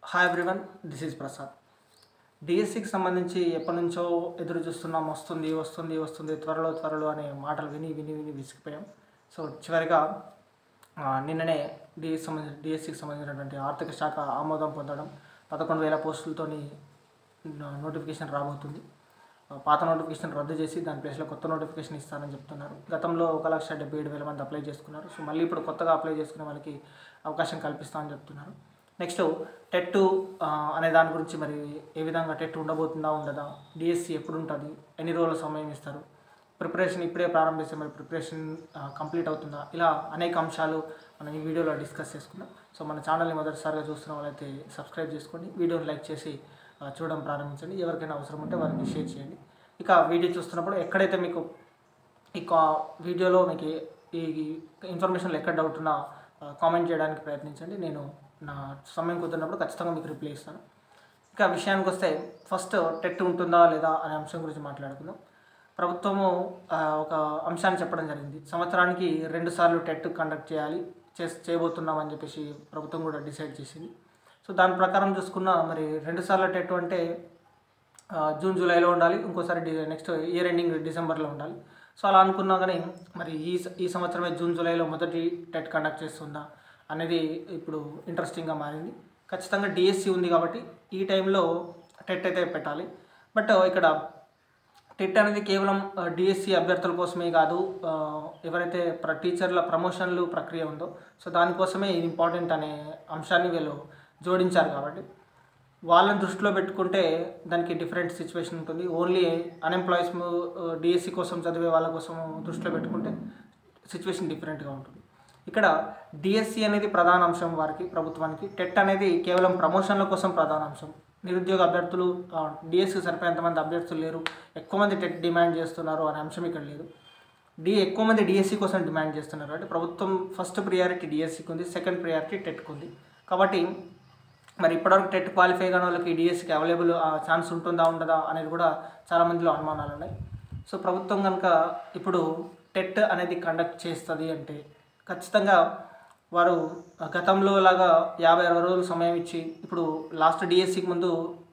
hi everyone this is Prasad డిఎస్సికి సంబంధించి ఎప్పటి నుంచో ఎదురు చూస్తున్నాం వస్తుంది వస్తుంది వస్తుంది త్వరలో త్వరలో అనే మాటలు విని విని విని విసిగిపోయాం సో చివరిగా ఆ, నిన్ననే డిఎస్ సంబంధించిన డిఎస్సికి సంబంధించినటువంటి ఆర్థిక శాఖ ఆమోదం పొందడం పదకొండు వేల పోస్టులతోని నోటిఫికేషన్ రాబోతుంది ఆ, పాత నోటిఫికేషన్ రద్దు చేసి దాని ప్లేస్లో కొత్త నోటిఫికేషన్ ఇస్తానని చెప్తున్నారు గతంలో ఒక లక్ష డెబ్బై ఏడు వేల మంది అప్లై చేసుకున్నారు సో మళ్ళీ ఇప్పుడు కొత్తగా అప్లై చేసుకునే వాళ్ళకి అవకాశం కల్పిస్తామని చెప్తున్నారు నెక్స్ట్ టెట్ అనే దాని గురించి మరి ఏ విధంగా టెట్ ఉండబోతుందా ఉండదా డిఎస్సి ఎప్పుడు ఉంటుంది ఎన్ని రోజుల సమయం ఇస్తారు ప్రిపరేషన్ ఇప్పుడే ప్రారంభిస్తే మరి ప్రిపరేషన్ కంప్లీట్ అవుతుందా ఇలా అనేక అంశాలు మనం ఈ వీడియోలో డిస్కస్ చేసుకుందాం సో మన ఛానల్ని మొదటిసారిగా చూస్తున్న వాళ్ళైతే సబ్స్క్రైబ్ చేసుకోండి వీడియోని లైక్ చేసి ఆ, చూడడం ప్రారంభించండి ఎవరికైనా అవసరం ఉంటే వారికి షేర్ చేయండి ఇక వీడియో చూస్తున్నప్పుడు ఎక్కడైతే మీకు ఈ కా వీడియోలో మీకు ఈ ఇన్ఫర్మేషన్లో ఎక్కడ డౌట్ ఉన్నా కామెంట్ చేయడానికి ప్రయత్నించండి నేను నా సమయం కుదిరినప్పుడు ఖచ్చితంగా మీకు రిప్లై ఇస్తాను ఇక విషయానికి వస్తే ఫస్ట్ టెట్ ఉంటుందా లేదా అనే అంశం గురించి మాట్లాడుకుందాం ప్రభుత్వము ఆ, ఒక అంశాన్ని చెప్పడం జరిగింది సంవత్సరానికి రెండు సార్లు టెట్ కండక్ట్ చేయాలి చేస్ చేయబోతున్నామని చెప్పేసి ప్రభుత్వం కూడా డిసైడ్ చేసింది సో దాని ప్రకారం చూసుకున్న మరి రెండు సార్లు టెట్ అంటే ఆ, జూన్ జూలైలో ఉండాలి ఇంకోసారి డి నెక్స్ట్ ఇయర్ ఎండింగ్ డిసెంబర్లో ఉండాలి సో అలా అనుకున్నా కానీ మరి ఈ స- ఈ సంవత్సరమే జూన్ జూలైలో మొదటి టెట్ కండక్ట్ చేస్తుందా అనేది ఇప్పుడు ఇంట్రెస్టింగ్గా మారింది ఖచ్చితంగా డిఎస్సి ఉంది కాబట్టి ఈ టైంలో టెట్ అయితే పెట్టాలి బట్ ఇక్కడ టెట్ అనేది కేవలం డిఎస్సి అభ్యర్థుల కోసమే కాదు ఆ, ఎవరైతే ప్ర టీచర్ల ప్రమోషన్లు ప్రక్రియ ఉందో సో దానికోసమే ఇది ఇంపార్టెంట్ అనే అంశాన్ని వీళ్ళు జోడించారు కాబట్టి వాళ్ళని దృష్టిలో పెట్టుకుంటే దానికి డిఫరెంట్ సిచ్యువేషన్ ఉంటుంది ఓన్లీ అన్ఎంప్లాయీస్ డిఎస్సి కోసం చదివే వాళ్ళ కోసం దృష్టిలో పెట్టుకుంటే సిచ్యువేషన్ డిఫరెంట్గా ఉంటుంది ఇక్కడ డిఎస్సి అనేది ప్రధాన అంశం వారికి ప్రభుత్వానికి టెట్ అనేది కేవలం ప్రమోషన్ల కోసం ప్రధాన అంశం నిరుద్యోగ అభ్యర్థులు డిఎస్సి సరిపోయేంతమంది అభ్యర్థులు లేరు ఎక్కువ మంది టెట్ డిమాండ్ చేస్తున్నారు అనే అంశం ఇక్కడ లేదు డి ఎక్కువ మంది డిఎస్సి కోసం డిమాండ్ చేస్తున్నారు అంటే ప్రభుత్వం ఫస్ట్ ప్రియారిటీ డిఎస్సికి ఉంది సెకండ్ ప్రియారిటీ టెట్కి ఉంది కాబట్టి మరి ఇప్పటివరకు టెట్ క్వాలిఫై కాని వాళ్ళకి డిఎస్సికి అవైలబుల్ ఛాన్స్ ఉంటుందా ఉండదా అనేది కూడా చాలా మందిలో అనుమానాలు ఉన్నాయి సో ప్రభుత్వం కనుక ఇప్పుడు టెట్ అనేది కండక్ట్ చేస్తుంది అంటే ఖచ్చితంగా వారు గతంలో లాగా యాభై అరవై రోజులు సమయం ఇచ్చి ఇప్పుడు లాస్ట్ డిఎస్సికి ముందు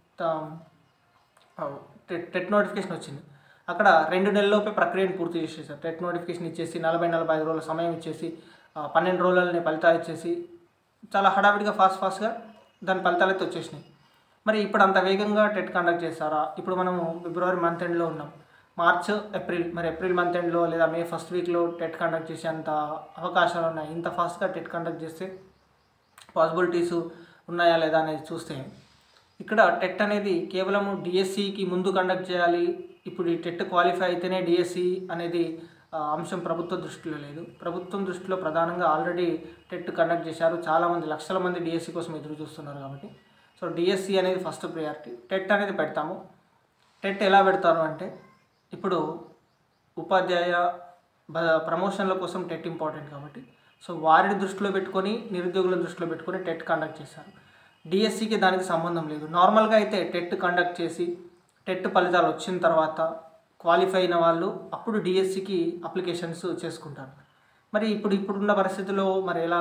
తా- టెట్ టెట్ నోటిఫికేషన్ వచ్చింది అక్కడ రెండు నెలల్లోపే ప్రక్రియను పూర్తి చేసేసారు టెట్ నోటిఫికేషన్ ఇచ్చేసి నలభై నలభై ఐదు రోజుల సమయం ఇచ్చేసి ఆ, పన్నెండు రోజులని ఫలితాలు ఇచ్చేసి చాలా హడావిడిగా ఫాస్ట్ ఫాస్ట్గా దాని ఫలితాలు అయితే వచ్చేసినాయి మరి ఇప్పుడు అంత వేగంగా టెట్ కండక్ట్ చేస్తారా ఇప్పుడు మనము ఫిబ్రవరి మంత్ ఎండ్లో ఉన్నాం మార్చ్ ఏప్రిల్ మరి ఏప్రిల్ మంత్ ఎండ్లో లేదా మే ఫస్ట్ వీక్లో టెట్ కండక్ట్ చేసేంత అవకాశాలు ఉన్నాయి ఇంత ఫాస్ట్గా టెట్ కండక్ట్ చేస్తే పాసిబిలిటీస్ ఉన్నాయా లేదా అనేది చూస్తే ఇక్కడ టెట్ అనేది కేవలం డిఎస్సికి ముందు కండక్ట్ చేయాలి ఇప్పుడు ఈ టెట్ క్వాలిఫై అయితేనే డిఎస్సి అనేది ఆ, అంశం ప్రభుత్వ దృష్టిలో లేదు ప్రభుత్వం దృష్టిలో ప్రధానంగా ఆల్రెడీ టెట్ కండక్ట్ చేశారు చాలామంది లక్షల మంది డిఎస్సి కోసం ఎదురు చూస్తున్నారు కాబట్టి సో డిఎస్సి అనేది ఫస్ట్ ప్రియారిటీ టెట్ అనేది పెడతాము టెట్ ఎలా పెడతారు అంటే ఇప్పుడు ఉపాధ్యాయ బ- ప్రమోషన్ల కోసం టెట్ ఇంపార్టెంట్ కాబట్టి సో వారిని దృష్టిలో పెట్టుకొని నిరుద్యోగుల దృష్టిలో పెట్టుకొని టెట్ కండక్ట్ చేశారు డిఎస్సికి దానికి సంబంధం లేదు నార్మల్గా అయితే టెట్ కండక్ట్ చేసి టెట్ ఫలితాలు వచ్చిన తర్వాత క్వాలిఫై అయిన వాళ్ళు అప్పుడు డిఎస్సికి అప్లికేషన్స్ చేసుకుంటారు మరి ఇప్పుడు ఇప్పుడున్న పరిస్థితుల్లో మరి ఎలా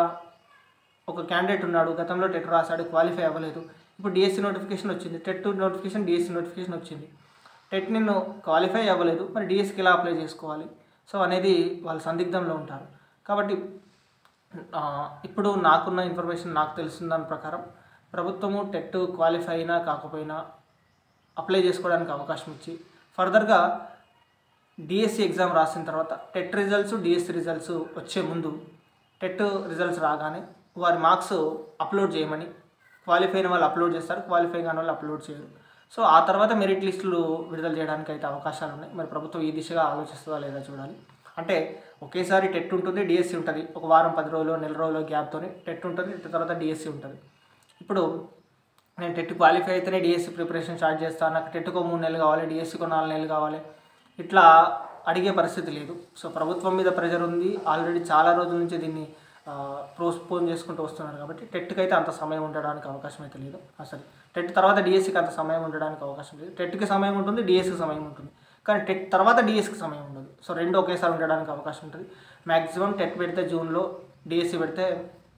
ఒక క్యాండిడేట్ ఉన్నాడు గతంలో టెట్ రాశాడు క్వాలిఫై అవ్వలేదు ఇప్పుడు డిఎస్సి నోటిఫికేషన్ వచ్చింది టెట్ నోటిఫికేషన్ డిఎస్సి నోటిఫికేషన్ వచ్చింది టెట్ నిన్ను క్వాలిఫై అవ్వలేదు మరి డిఎస్సికి ఎలా అప్లై చేసుకోవాలి సో అనేది వాళ్ళు సందిగ్ధంలో ఉంటారు కాబట్టి ఆ, ఇప్పుడు నాకున్న ఇన్ఫర్మేషన్ నాకు తెలిసిన దాని ప్రకారం ప్రభుత్వము టెట్ క్వాలిఫై అయినా కాకపోయినా అప్లై చేసుకోవడానికి అవకాశం ఇచ్చి ఫర్దర్గా డిఎస్సి ఎగ్జామ్ రాసిన తర్వాత టెట్ రిజల్ట్స్ డిఎస్సి రిజల్ట్స్ వచ్చే ముందు టెట్ రిజల్ట్స్ రాగానే వారి మార్క్స్ అప్లోడ్ చేయమని క్వాలిఫై అయిన వాళ్ళు అప్లోడ్ చేస్తారు క్వాలిఫై కాని వాళ్ళు అప్లోడ్ చేయరు సో ఆ తర్వాత మెరిట్ లిస్టులు విడుదల చేయడానికి అయితే అవకాశాలు ఉన్నాయి మరి ప్రభుత్వం ఈ దిశగా ఆలోచిస్తుందా లేదా చూడాలి అంటే ఒకేసారి టెట్ ఉంటుంది డిఎస్సి ఉంటుంది ఒక వారం పది రోజులు నెల రోజులు గ్యాప్తోనే టెట్ ఉంటుంది తర్వాత డిఎస్సి ఉంటుంది ఇప్పుడు నేను టెట్ క్వాలిఫై అయితేనే డిఎస్సి ప్రిపరేషన్ స్టార్ట్ చేస్తాను నాకు టెట్కో మూడు నెలలు కావాలి డిఎస్సికో నాలుగు నెలలు కావాలి ఇట్లా అడిగే పరిస్థితి లేదు సో ప్రభుత్వం మీద ప్రెజర్ ఉంది ఆల్రెడీ చాలా రోజుల నుంచి దీన్ని ప్రోస్పోన్ చేసుకుంటూ వస్తున్నారు కాబట్టి టెట్కి అయితే అంత సమయం ఉండడానికి అవకాశం అయితే లేదు అసలు టెట్ తర్వాత డిఎస్సికి అంత సమయం ఉండడానికి అవకాశం లేదు టెట్కి సమయం ఉంటుంది డిఎస్సికి సమయం ఉంటుంది కానీ టెట్ తర్వాత డిఎస్సికి సమయం ఉండదు సో రెండు ఒకేసారి ఉండడానికి అవకాశం ఉంటుంది మ్యాక్సిమం టెట్ పెడితే జూన్లో డిఎస్సి పెడితే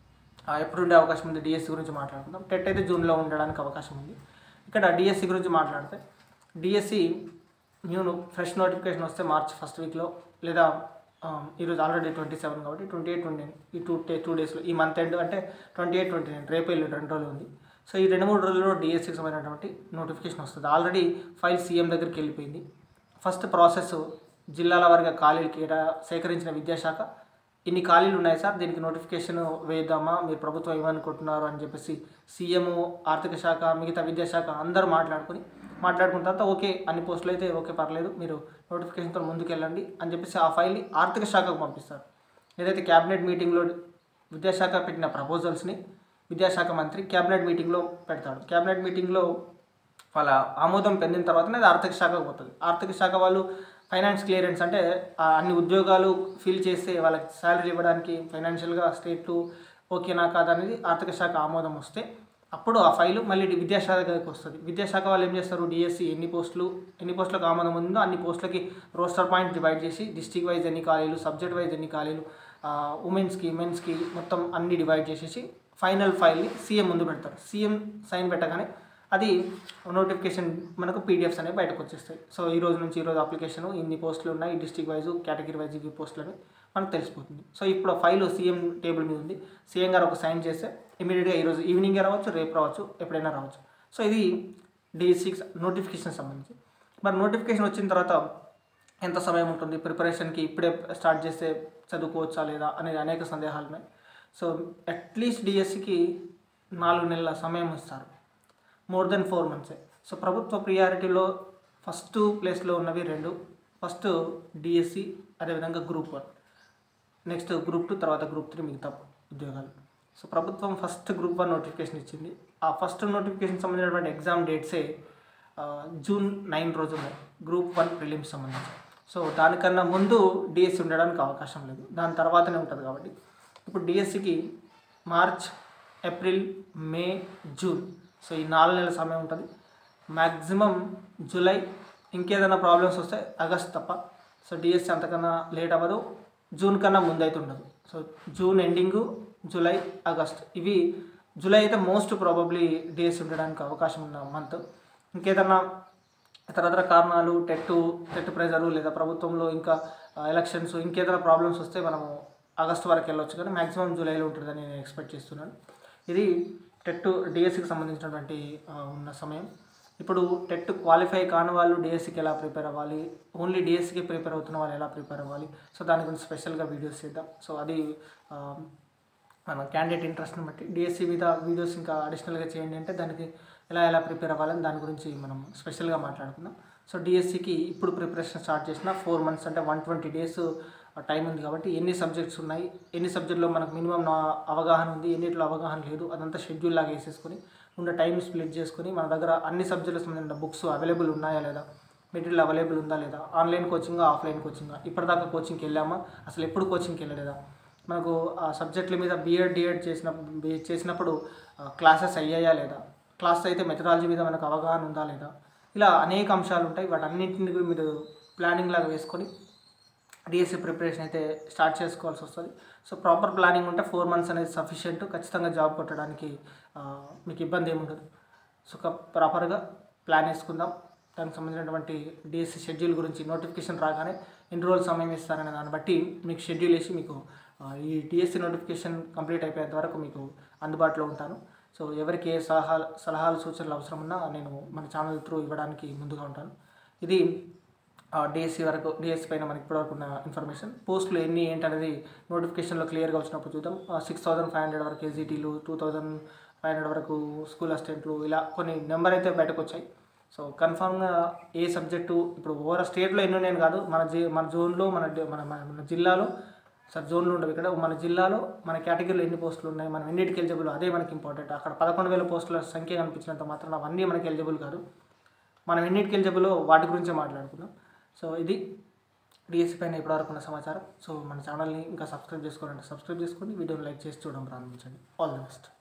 ఆ, ఎప్పుడు ఉండే అవకాశం ఉంది డిఎస్సి గురించి మాట్లాడుకుందాం టెట్ అయితే జూన్లో ఉండడానికి అవకాశం ఉంది ఇక్కడ డిఎస్సి గురించి మాట్లాడితే డిఎస్సి న్యూ ఫ్రెష్ నోటిఫికేషన్ వస్తే మార్చ్ ఫస్ట్ వీక్లో లేదా ఆ, ఈరోజు ఆల్రెడీ ట్వంటీ సెవెన్ కాబట్టి ట్వంటీ ఎయిట్ ట్వంటీ ఈ టూ డే టూ డేస్లో ఈ మంత్ ఎండ్ అంటే ట్వంటీ ఎయిట్ ట్వంటీ నైన్ రేపు ఎల్లుండి రెండు రోజులు ఉంది సో ఈ రెండు మూడు రోజుల్లో డిఎస్సికి సంబంధించినటువంటి నోటిఫికేషన్ వస్తుంది ఆల్రెడీ ఫైల్ సీఎం దగ్గరికి వెళ్ళిపోయింది ఫస్ట్ ప్రాసెస్ జిల్లాల వారిగా ఖాళీలు కేటా సేకరించిన విద్యాశాఖ ఇన్ని ఖాళీలు ఉన్నాయి సార్ దీనికి నోటిఫికేషన్ వేద్దామా మీరు ప్రభుత్వం ఏమనుకుంటున్నారు అని చెప్పేసి సీఎం ఆర్థిక శాఖ మిగతా విద్యాశాఖ అందరూ మాట్లాడుకుని మాట్లాడుకున్న తర్వాత ఓకే అన్ని పోస్టులు అయితే ఓకే పర్లేదు మీరు నోటిఫికేషన్తో ముందుకు వెళ్ళండి అని చెప్పేసి ఆ ఫైల్ని ఆర్థిక శాఖకు పంపిస్తారు ఏదైతే క్యాబినెట్ మీటింగ్లో విద్యాశాఖ పెట్టిన ప్రపోజల్స్ని విద్యాశాఖ మంత్రి క్యాబినెట్ మీటింగ్లో పెడతాడు క్యాబినెట్ మీటింగ్లో వాళ్ళ ఆమోదం పొందిన తర్వాతనే అది ఆర్థిక శాఖకు పోతుంది ఆర్థిక శాఖ వాళ్ళు ఫైనాన్స్ క్లియరెన్స్ అంటే ఆ అన్ని ఉద్యోగాలు ఫిల్ చేస్తే వాళ్ళకి శాలరీ ఇవ్వడానికి ఫైనాన్షియల్గా స్టేట్లు ఓకేనా కాదా అనేది ఆర్థిక శాఖ ఆమోదం వస్తే అప్పుడు ఆ ఫైలు మళ్ళీ డి- విద్యాశాఖ దగ్గరికి వస్తుంది విద్యాశాఖ వాళ్ళు ఏం చేస్తారు డిఎస్సి ఎన్ని పోస్టులు ఎన్ని పోస్టులకు ఆమోదం ఉందో అన్ని పోస్టులకి రోస్టర్ పాయింట్ డివైడ్ చేసి డిస్టిక్ వైజ్ ఎన్ని ఖాళీలు సబ్జెక్ట్ వైజ్ ఎన్ని ఖాళీలు ఉమెన్స్కి మెన్స్కి మొత్తం అన్ని డివైడ్ చేసేసి ఫైనల్ ఫైల్ని సీఎం ముందు పెడతారు సీఎం సైన్ పెట్టగానే అది నోటిఫికేషన్ మనకు పీడిఎఫ్స్ అనేవి బయటకు వచ్చేస్తాయి సో ఈ రోజు నుంచి ఈ రోజు అప్లికేషన్ ఇన్ని పోస్టులు ఉన్నాయి డిస్టిక్ వైజ్ కేటగిరీ వైజ్ ఇవి పోస్టులు అని మనకు తెలిసిపోతుంది సో ఇప్పుడు ఆ ఫైల్ సీఎం టేబుల్ మీద ఉంది సీఎం గారు ఒక సైన్ చేస్తే ఇమీడియట్గా ఈరోజు ఈవినింగ్ రావచ్చు రేపు రావచ్చు ఎప్పుడైనా రావచ్చు సో ఇది డిఎస్సిక్స్ నోటిఫికేషన్ సంబంధించి మరి నోటిఫికేషన్ వచ్చిన తర్వాత ఎంత సమయం ఉంటుంది ప్రిపరేషన్కి ఇప్పుడే స్టార్ట్ చేస్తే చదువుకోవచ్చా లేదా అనేది అనేక సందేహాలు ఉన్నాయి సో అట్లీస్ట్ డిఎస్సికి నాలుగు నెలల సమయం ఇస్తారు మోర్ దెన్ ఫోర్ మంత్సే సో ప్రభుత్వ ప్రియారిటీలో ఫస్ట్ ప్లేస్లో ఉన్నవి రెండు ఫస్ట్ డిఎస్సి అదేవిధంగా group one next group two తర్వాత గ్రూప్ త్రీ మిగతా ఉద్యోగాలు సో ప్రభుత్వం ఫస్ట్ గ్రూప్ వన్ నోటిఫికేషన్ ఇచ్చింది ఆ ఫస్ట్ నోటిఫికేషన్ సంబంధించినటువంటి ఎగ్జామ్ డేట్సే ఆ, జూన్ నైన్ రోజు ఉన్నాయి గ్రూప్ వన్ ప్రిలిమ్స్ సంబంధించి సో దానికన్నా ముందు డిఎస్సి ఉండడానికి అవకాశం లేదు దాని తర్వాతనే ఉంటుంది కాబట్టి ఇప్పుడు డిఎస్సికి March April May June so ఈ నాలుగు నెలల సమయం ఉంటుంది మ్యాక్సిమం జూలై ఇంకేదైనా ప్రాబ్లమ్స్ వస్తే ఆగస్ట్ తప్ప సో డిఎస్సి అంతకన్నా లేట్ అవ్వదు జూన్ కన్నా ముందు అయితే ఉండదు so June ending July August ఇవి జూలై అయితే మోస్ట్ ప్రాబబ్లీ డిఎస్సి ఉండడానికి అవకాశం ఉన్న మంత్ ఇంకేదన్నా ఇతరతర కారణాలు టెట్ టెట్ ప్రెజరు లేదా ప్రభుత్వంలో ఇంకా ఎలక్షన్స్ ఇంకేదైనా ప్రాబ్లమ్స్ వస్తే మనము ఆగస్ట్ వరకు వెళ్ళొచ్చు కానీ మ్యాక్సిమం జూలైలో ఉంటుందని నేను ఎక్స్పెక్ట్ చేస్తున్నాను ఇది టెట్ డిఎస్సికి సంబంధించినటువంటి ఆ, ఉన్న సమయం ఇప్పుడు టెట్ క్వాలిఫై కాని వాళ్ళు డిఎస్సికి ఎలా ప్రిపేర్ అవ్వాలి ఓన్లీ డిఎస్సికి ప్రిపేర్ అవుతున్న వాళ్ళు ఎలా ప్రిపేర్ అవ్వాలి సో దాని గురించి స్పెషల్గా వీడియోస్ చేద్దాం సో అది ఆ, మన క్యాండిడేట్ ఇంట్రెస్ట్ని బట్టి డిఎస్సి మీద వీడియోస్ ఇంకా అడిషనల్గా చేయండి అంటే దానికి ఎలా ఎలా ప్రిపేర్ అవ్వాలని దాని గురించి మనం స్పెషల్గా మాట్లాడుకుందాం సో డిఎస్సికి ఇప్పుడు ప్రిపరేషన్ స్టార్ట్ చేసిన ఫోర్ మంత్స్ అంటే వన్ ట్వంటీ డేస్ టైం ఉంది కాబట్టి ఎన్ని సబ్జెక్ట్స్ ఉన్నాయి ఎన్ని సబ్జెక్టులో మనకు మినిమం నా అవగాహన ఉంది ఎన్నిట్లో అవగాహన లేదు అదంతా షెడ్యూల్ లాగా వేసేసుకొని ఉన్న టైం స్ప్లిట్ చేసుకొని మన దగ్గర అన్ని సబ్జెక్టులకు సంబంధించిన బుక్స్ అవైలబుల్ ఉన్నాయా లేదా మెటీరియల్ అవైలబుల్ ఉందా లేదా ఆన్లైన్ కోచింగ్ ఆఫ్లైన్ కోచింగ్ ఇప్పటిదాకా కోచింగ్కి వెళ్ళామా అసలు ఎప్పుడు కోచింగ్కి వెళ్ళలేదా మనకు ఆ సబ్జెక్టుల మీద బీఎడ్ డిఎడ్ చేసిన బి- చేసినప్పుడు క్లాసెస్ అయ్యాయా లేదా క్లాస్ అయితే మెథడాలజీ మీద మనకు అవగాహన ఉందా లేదా ఇలా అనేక అంశాలు ఉంటాయి వాటన్నింటిని కూడా మీరు ప్లానింగ్ లాగా వేసుకొని డిఎస్సి ప్రిపరేషన్ అయితే స్టార్ట్ చేసుకోవాల్సి వస్తుంది సో ప్రాపర్ ప్లానింగ్ ఉంటే ఫోర్ మంత్స్ అనేది సఫిషియెంట్ ఖచ్చితంగా జాబ్ కొట్టడానికి ఆ, మీకు ఇబ్బంది ఏముండదు సో ఒక ప్రాపర్గా ప్లాన్ వేసుకుందాం దానికి సంబంధించినటువంటి డిఎస్సి షెడ్యూల్ గురించి నోటిఫికేషన్ రాగానే ఎన్ని రోజులు సమయం ఇస్తారనే దాన్ని బట్టి మీకు షెడ్యూల్ వేసి మీకు ఆ, ఈ డిఎస్సి నోటిఫికేషన్ కంప్లీట్ అయిపోయేంత వరకు మీకు అందుబాటులో ఉంటాను సో ఎవరికి ఏ సలహాలు సలహాలు సూచనలు అవసరం ఉన్నా నేను మన ఛానల్ త్రూ ఇవ్వడానికి ముందుగా ఉంటాను ఇది డిఎస్సి వరకు డిఎస్సి పైన మనకి ఇప్పటివరకు ఉన్న ఇన్ఫర్మేషన్ పోస్టులు ఎన్ని ఏంటి అనేది నోటిఫికేషన్లో క్లియర్గా వచ్చినప్పుడు చూద్దాం సిక్స్ థౌసండ్ ఫైవ్ హండ్రెడ్ వరకు ఎస్జిటీలు టూ థౌసండ్ ఫైవ్ హండ్రెడ్ వరకు స్కూల్ అసిస్టెంట్లు ఇలా కొన్ని నెంబర్ అయితే బయటకు వచ్చాయి సో కన్ఫామ్గా ఏ సబ్జెక్టు ఇప్పుడు ఓవర్ స్టేట్లో ఎన్ని ఉన్నాయని కాదు మన జి మన జోన్లో మన డి- మన మన మన జిల్లాలో సార్ జోన్లు ఉండవు ఇక్కడ మన జిల్లాలో మన కేటగిరీలో ఎన్ని పోస్టులు ఉన్నాయి మనం ఎన్నిటికి ఎలిజిబుల్ అదే మనకి ఇంపార్టెంట్ అక్కడ పదకొండు వేల పోస్టుల సంఖ్య కనిపించినంత మాత్రం అవన్నీ మనకి ఎలిజిబుల్ కాదు మనం ఎన్నిటికి ఎలిజిబుల్ వాటి గురించే మాట్లాడుకుందాం సో ఇది డిఎస్సి పైన ఇప్పటివరకు ఉన్న సమాచారం సో మన ఛానల్ని ఇంకా సబ్స్క్రైబ్ చేసుకోవాలంటే సబ్స్క్రైబ్ చేసుకోండి వీడియోని లైక్ చేసి చూడడం ప్రారంభించండి ఆల్ ది బెస్ట్